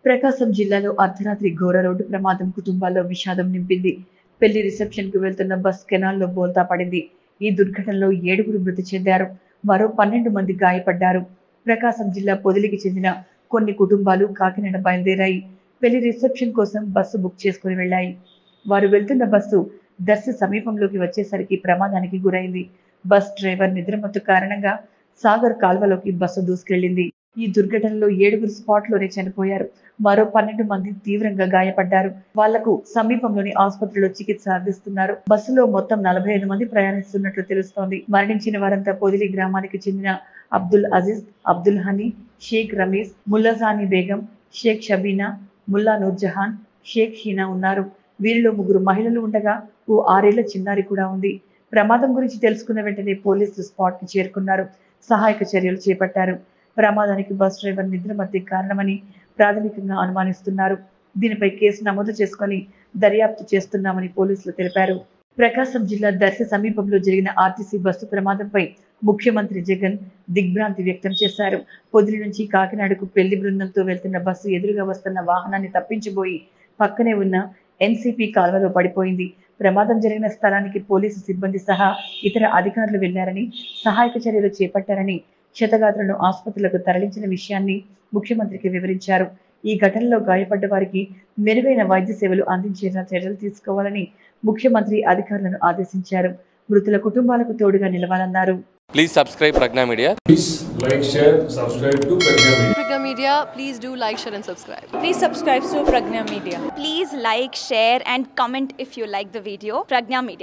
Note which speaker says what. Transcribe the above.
Speaker 1: ప్రకాశం జిల్లాలో అర్ధరాత్రి ఘోర రోడ్డు ప్రమాదం కుటుంబాల్లో విషాదం నింపింది పెళ్లి రిసెప్షన్ కు వెళ్తున్న బస్ కెనాల్లో బోల్తా పడింది ఈ దుర్ఘటనలో ఏడుగురు మృతి చెందారు మరో పన్నెండు మంది గాయపడ్డారు ప్రకాశం జిల్లా పొదిలికి చెందిన కొన్ని కుటుంబాలు కాకినాడ బయలుదేరాయి పెళ్లి రిసెప్షన్ కోసం బస్సు బుక్ చేసుకుని వెళ్ళాయి వారు వెళ్తున్న బస్సు దర్శి సమీపంలోకి వచ్చేసరికి ప్రమాదానికి గురైంది బస్ డ్రైవర్ నిద్రమత్తు కారణంగా సాగర్ కాల్వలోకి బస్సు దూసుకెళ్లింది ఈ దుర్ఘటనలో ఏడుగురు స్పాట్ లోనే చనిపోయారు మరో పన్నెండు మంది తీవ్రంగా గాయపడ్డారు వాళ్లకు సమీపంలోని ఆసుపత్రిలో చికిత్స అందిస్తున్నారు బస్సులో మొత్తం నలభై ఐదు మంది ప్రయాణిస్తున్నట్లు తెలుస్తోంది మరణించిన వారంతా పొదిలి గ్రామానికి చెందిన అబ్దుల్ అజీజ్ అబ్దుల్ హనీ షేక్ రమీజ్ ముల్లజానీ బేగం షేక్ షబీనా ముల్లా నూర్జహాన్ షేక్ హీనా ఉన్నారు వీరిలో ముగ్గురు మహిళలు ఉండగా ఓ ఆరేళ్ల చిన్నారి కూడా ఉంది ప్రమాదం గురించి తెలుసుకున్న వెంటనే పోలీసులు స్పాట్ కి చేరుకున్నారు సహాయక చర్యలు చేపట్టారు ప్రమాదానికి బస్ డ్రైవర్ నిద్రమత్తే కారణమని ప్రాథమికంగా అనుమానిస్తున్నారు దీనిపై కేసు నమోదు చేసుకొని దర్యాప్తు చేస్తున్నామని పోలీసులు తెలిపారు ప్రకాశం జిల్లా దర్శి సమీపంలో జరిగిన ఆర్టీసీ బస్సు ప్రమాదంపై ముఖ్యమంత్రి జగన్ దిగ్భ్రాంతి వ్యక్తం చేశారు పొదిలి నుంచి కాకినాడకు పెళ్లి బృందంతో వెళ్తున్న బస్సు ఎదురుగా వస్తున్న వాహనాన్ని తప్పించబోయి పక్కనే ఉన్న ఎన్సీపీ కాల్వలో పడిపోయింది ప్రమాదం జరిగిన స్థలానికి పోలీసు సిబ్బంది సహా ఇతర అధికారులు వెళ్లారని సహాయక చర్యలు చేపట్టారని క్షతగాత్రులను ఆసుపత్రులకు తరలించిన విషయాన్ని ముఖ్యమంత్రికి వివరించారు ఈ ఘటనలో గాయపడ్డ వారికి మెరుగైన వైద్య సేవలు అందించేలా చర్యలు తీసుకోవాలని ముఖ్యమంత్రి అధికారులను ఆదేశించారు మృతుల కుటుంబాలకు తోడుగా నిలవాలన్నారు
Speaker 2: Please subscribe Pragna Media.
Speaker 3: Please like, share, subscribe to Pragya Media.
Speaker 4: Pragya Media, please do like, share, and subscribe.
Speaker 5: Please subscribe to Pragna Media.
Speaker 6: Please like, share, and comment if you like the video. Pragna Media.